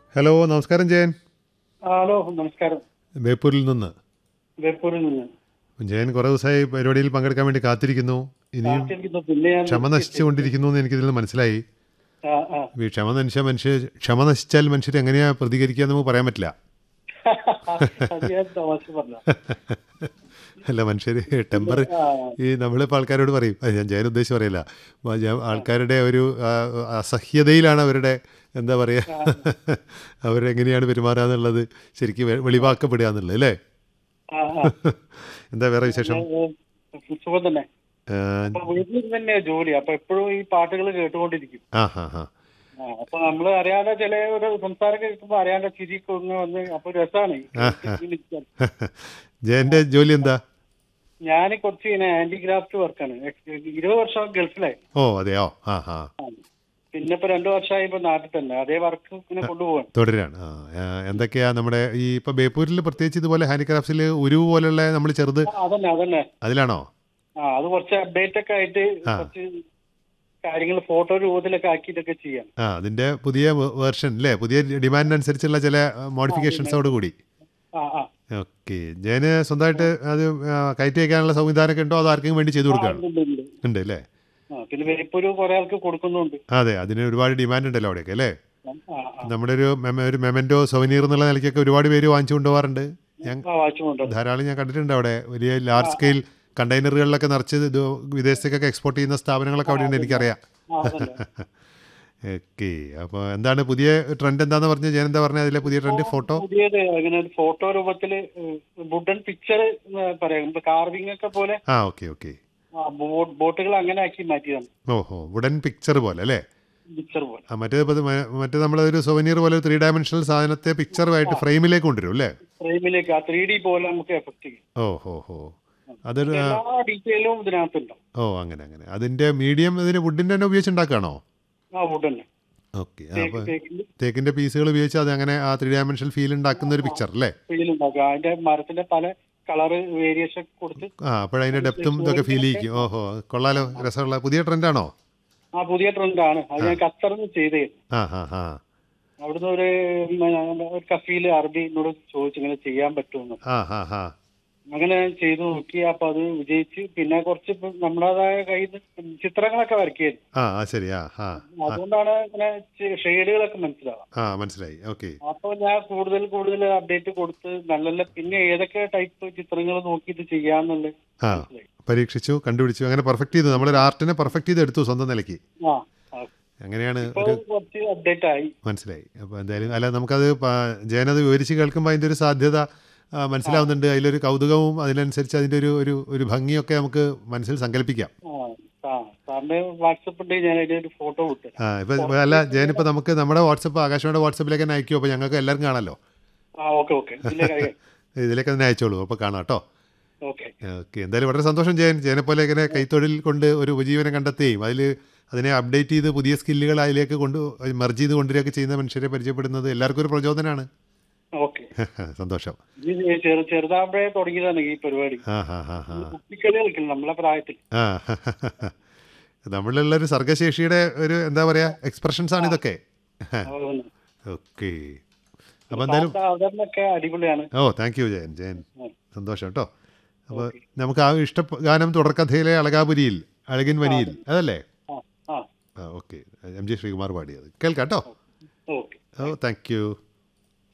Hello നമസ്കാരം Jayan hello നമസ്കാരം ബേപ്പൂരിൽ നിന്ന് ബേപ്പൂരിൽ നിന്ന് ജയൻ കുറേ ദിവസമായി പരിപാടിയിൽ പങ്കെടുക്കാൻ വേണ്ടി കാത്തിരിക്കുന്നു ഇനിയും കാത്തിരിക്കുന്നു. പിന്നെ ഞാൻ ക്ഷമ നശിച്ചുകൊണ്ടിരിക്കുന്നു എന്ന് എനിക്കിതിൽ നിന്ന് മനസ്സിലായി ആ, ആ. ഈ ക്ഷമ നശിച്ച മനുഷ്യ ക്ഷമ നശിച്ചാൽ മനുഷ്യർ എങ്ങനെയാ പ്രതികരിക്കുക എന്ന് നമുക്ക് പറയാൻ പറ്റില്ല അത് ഞാൻ തമാശ പറഞ്ഞ അല്ല മനുഷ്യർ ടെമ്പർ ഈ നമ്മളിപ്പോൾ ആൾക്കാരോട് പറയും അത് ഞാൻ ജയൻ ഉദ്ദേശിച്ച് പറയില്ല മ- ഞാൻ ആൾക്കാരുടെ ഒരു ആ, അസഹ്യതയിലാണ് അവരുടെ എന്താ പറയുക അവരെങ്ങനെയാണ് പെരുമാറുക എന്നുള്ളത് ശരിക്കും വെ- വെളിവാക്കപ്പെടുക എന്നുള്ളത് അല്ലേ എന്താ വേറെ വിശേഷം സുഖം തന്നെ ആ, അപ്പൊ വീട്ടിൽ തന്നെ ജോലി അപ്പൊ എപ്പോഴും ഈ പാട്ടുകൾ കേട്ടുകൊണ്ടിരിക്കും ആ ഹാ ഹാ ആ, അപ്പൊ നമ്മൾ അറിയാതെ ചില ഒരു സംസാരം കേൾക്കുമ്പോ അറിയാതെ ചിരി കൊങ്ങ് വന്ന് അപ്പൊ രസമാണ് ജയന്റെ ജോലി എന്താ ഞാൻ കുറച്ച് ഇങ്ങനെ ഹാൻഡിക്രാഫ്റ്റ് വർക്കാണ് ഇരുപത് വർഷം ഗൾഫിലായി ഓ അതെയോ ആ ഹാ ആ. പിന്നെ ഇപ്പൊ രണ്ടു വർഷമായി ഇപ്പൊ നാട്ടിൽ തന്നെ അതേ വർക്ക് ഇങ്ങനെ കൊണ്ടുപോകാൻ തുടരാണ് ആ ആ, എന്തൊക്കെയാ നമ്മുടെ ഈ ഇപ്പൊ ബേപ്പൂരിൽ പ്രത്യേകിച്ച് ഇതുപോലെ ഹാൻഡിക്രാഫ്റ്റ്സിൽ ഉരുവ് പോലുള്ള നമ്മൾ ചെറുത് അതന്നെ അതന്നെ അതിലാണോ ആ അത് കുറച്ച് അപ്ഡേറ്റ് ഒക്കെ ആയിട്ട് ആ. കുറച്ച് കാര്യങ്ങൾ ഫോട്ടോ രൂപത്തിലൊക്കെ ആക്കിയിട്ടൊക്കെ ചെയ്യാം ആ അതിന്റെ പുതിയ വേർഷൻ അല്ലേ പുതിയ ഡിമാൻഡിനനുസരിച്ചുള്ള ചില മോഡിഫിക്കേഷൻസോട് കൂടി ആ ആ ഓക്കെ ജയന് സ്വന്തമായിട്ട് അത് ആ, കയറ്റി വയ്ക്കാനുള്ള സംവിധാനമൊക്കെ ഉണ്ടോ അതോ ആർക്കും വേണ്ടി ചെയ്തു ആ, കൊടുക്കുകയാണ് ഉണ്ട്, ഉണ്ട്, ഉണ്ട്. ഉണ്ട് അല്ലേ ആ പിന്നെ വേപ്പൊരു കുറെ ആൾക്ക് കൊടുക്കുന്നുണ്ട് അതെ അതിന് ഒരുപാട് ഡിമാൻഡ് ഉണ്ടല്ലോ അവിടെയൊക്കെ അല്ലേ ആ, ആ, നമ്മുടെ ഒരു മെമ- ഒരു മെമൻറ്റോ സൊവനീർ എന്നുള്ള നിലയ്ക്കൊക്കെ ഒരുപാട് പേര് വാങ്ങിച്ചു കൊണ്ടുപോകാറുണ്ട് ഞാൻ ആ വാച്ചുമുണ്ട് ധാരാളം ഞാൻ കണ്ടിട്ടുണ്ട് അവിടെ വലിയ ലാർജ് സ്കെയിൽ കണ്ടെയ്നറുകളിലൊക്കെ നിറച്ച് ഇത് വിദേശത്തേക്കൊക്കെ എക്സ്പോർട്ട് ചെയ്യുന്ന സ്ഥാപനങ്ങളൊക്കെ അവിടെ ഉണ്ട് എനിക്കറിയാം ആ അതന്നെ ഓക്കെ അപ്പോൾ എന്താണ് പുതിയ ട്രെൻഡ് എന്താന്ന് പറഞ്ഞ് ഞാൻ എന്താ പറഞ്ഞത് അതിലെ പുതിയ ട്രെൻഡ് ഫോട്ടോ പുതിയത് അങ്ങനെ ഒരു ഫോട്ടോ രൂപത്തില് വുഡൻ പിക്ചർ പറയാം കാർവിംഗ് ഒക്കെ പോലെ ആ ഓക്കെ ഓക്കെ ആ, ബോ- ബോട്ടുകൾ അങ്ങനെ ആക്കി മാറ്റിയതാണ് ഓഹോ വുഡൻ പിക്ചർ പോലെ അല്ലേ പിക്ചർ പോലെ ആ മറ്റേ ഇപ്പൊ ഇത് മ- മറ്റേ നമ്മളൊരു സൊവനീർ പോലെ ത്രീ ഡയമെൻഷണൽ സാധനത്തെ പിക്ചറുമായിട്ട് ഫ്രെയിമിലേക്ക് കൊണ്ടുവരും അല്ലേ ഫ്രെയിമിലേക്ക് ആ ത്രീ ഡി പോലെ നമുക്ക് എഫക്ട് ചെയ്യും ഓ ഹോ ഹോ അതൊരു ആ, എല്ലാ ഡീറ്റെയിലും ഇതിനകത്തുണ്ടാവും ഓ അങ്ങനെ അങ്ങനെ അതിന്റെ മീഡിയം ഇതിന് വുഡിന്റെ തന്നെ ഉപയോഗിച്ചുണ്ടാക്കുകയാണോ ആ വുഡൻ ഓക്കെ അപ്പോൾ തേക്കിന്റെ പീസുകൾ ഉപയോഗിച്ച് അത് അങ്ങനെ ആ ത്രീ ഡയമെൻഷണൽ ഫീൽ ഉണ്ടാക്കുന്ന ഒരു പിക്ചർ അല്ലേ ഫീലുണ്ടാക്കുക അതിന്റെ മരത്തിന്റെ പല കളറ് വേരിയേഷൻ കൊടുത്ത് ആ അപ്പോഴതിന്റെ ഡെപ്തും ഇതൊക്കെ ഫീൽ ചെയ്യിക്കും ഓഹോ കൊള്ളാലോ രസമുള്ള പുതിയ ട്രെൻഡാണോ ആ പുതിയ ട്രെൻഡാണ് അത് ഞാൻ ഖത്തറിന്ന് ചെയ്തേ ആ ഹാ ഹാ അവിടുന്ന് ഒരു ഉം, ഒരു കഫീൽ അറബി എന്നോട് ചോദിച്ചു ഇങ്ങനെ ചെയ്യാൻ പറ്റുമെന്ന് ആ ഹാ ഹാ അങ്ങനെ ചെയ്തു നോക്കി അപ്പൊ അത് വിജയിച്ച് പിന്നെ കുറച്ച് ഇപ്പൊ നമ്മുടേതായ കയ്യിൽ നിന്ന് ചിത്രങ്ങളൊക്കെ വരയ്ക്കായിരുന്നു ആ ആ ശരി ആ ആ അതുകൊണ്ടാണ് ഇങ്ങനെ ഷെയ്ഡുകളൊക്കെ മനസ്സിലാവുക ആ മനസ്സിലായി ഓക്കെ അപ്പൊ ഞാൻ കൂടുതൽ കൂടുതൽ അപ്ഡേറ്റ് കൊടുത്ത് നല്ല നല്ല പിന്നെ ഏതൊക്കെ ടൈപ്പ് ചിത്രങ്ങൾ നോക്കിയിട്ട് ചെയ്യാന്നുള്ളത് ആ മനസ്സിലായി പരീക്ഷിച്ചു കണ്ടുപിടിച്ചു അങ്ങനെ പെർഫെക്റ്റ് ചെയ്തു നമ്മളൊരു ആർട്ടിനെ പെർഫെക്റ്റ് ചെയ്ത് എടുത്തു സ്വന്തം നിലയ്ക്ക് ആ ആ. അങ്ങനെയാണ് ഇപ്പൊ ഒരു കുറച്ച് അപ്ഡേറ്റ് ആയി മനസ്സിലായി അപ്പോൾ എന്തായാലും അല്ല നമുക്കത് പ- ജയനത് വിവരിച്ച് കേൾക്കുമ്പോൾ അതിൻ്റെ ഒരു സാധ്യത ആ, മനസ്സിലാവുന്നുണ്ട് അതിലൊരു കൗതുകവും അതിനനുസരിച്ച് അതിൻ്റെ ഒരു ഒരു ഒരു ഭംഗിയൊക്കെ നമുക്ക് മനസ്സിൽ സങ്കല്പിക്കാം ആ ആ സാറിന്റെ വാട്സപ്പ് ഉണ്ടെങ്കിൽ ഞാൻ അതിന്റെ ഒരു ഫോട്ടോ വിട്ടു ആ ഇപ്പം അല്ല ജയനിപ്പോൾ നമുക്ക് നമ്മുടെ വാട്സപ്പ് ആകാശവാണിയുടെ വാട്സപ്പിലേക്ക് തന്നെ അയക്കുമോ അപ്പോൾ ഞങ്ങൾക്ക് എല്ലാവർക്കും കാണാമല്ലോ ആ ഓക്കെ ഓക്കെ ഇതിലേക്ക് ഇതിലേക്ക് തന്നെ അയച്ചോളൂ അപ്പോൾ കാണാം കേട്ടോ ഓക്കെ ഓക്കെ എന്തായാലും വളരെ സന്തോഷം ജയൻ ജയനെ പോലെ ഇങ്ങനെ കൈത്തൊഴിൽ കൊണ്ട് ഒരു ഉപജീവനം കണ്ടെത്തുകയും അതിൽ അതിനെ അപ്ഡേറ്റ് ചെയ്ത് പുതിയ സ്കില്ലുകൾ അതിലേക്ക് കൊണ്ട് മെർജ് ചെയ്ത് കൊണ്ടുവരികയൊക്കെ ചെയ്യുന്ന മനുഷ്യരെ പരിചയപ്പെടുന്നത് എല്ലാവർക്കും ഒരു പ്രചോദനമാണ് ഓക്കെ സന്തോഷം ഇത് ചെറു ചെറുതാകുമ്പോഴേ തുടങ്ങിയതാണ് ഈ പരിപാടി ആ ഹാ ഹാ ഹാ കുട്ടിക്കളി കളിക്കണം നമ്മളെ പ്രായത്തിൽ ആ നമ്മളിലുള്ള ഒരു സർഗശേഷിയുടെ ഒരു എന്താ പറയുക എക്സ്പ്രഷൻസ് ആണ് ഇതൊക്കെ അതുകൊണ്ട് ഓക്കെ അപ്പോൾ എന്തായാലും സാറിന്റെ അവതരണമൊക്കെ അടിപൊളിയാണ് ഓ താങ്ക് യു ജയൻ ജയൻ സന്തോഷം കേട്ടോ അപ്പോൾ നമുക്ക് ആ ഇഷ്ട ഗാനം തുടർക്കഥയിലെ അളകാപുരിയിൽ അഴകിൻ വനിയിൽ അതല്ലേ ആ ആ ആ ഓക്കെ എം ജി ശ്രീകുമാർ പാടിയത് കേൾക്കാം കേട്ടോ ഓക്കെ ഓ താങ്ക് യു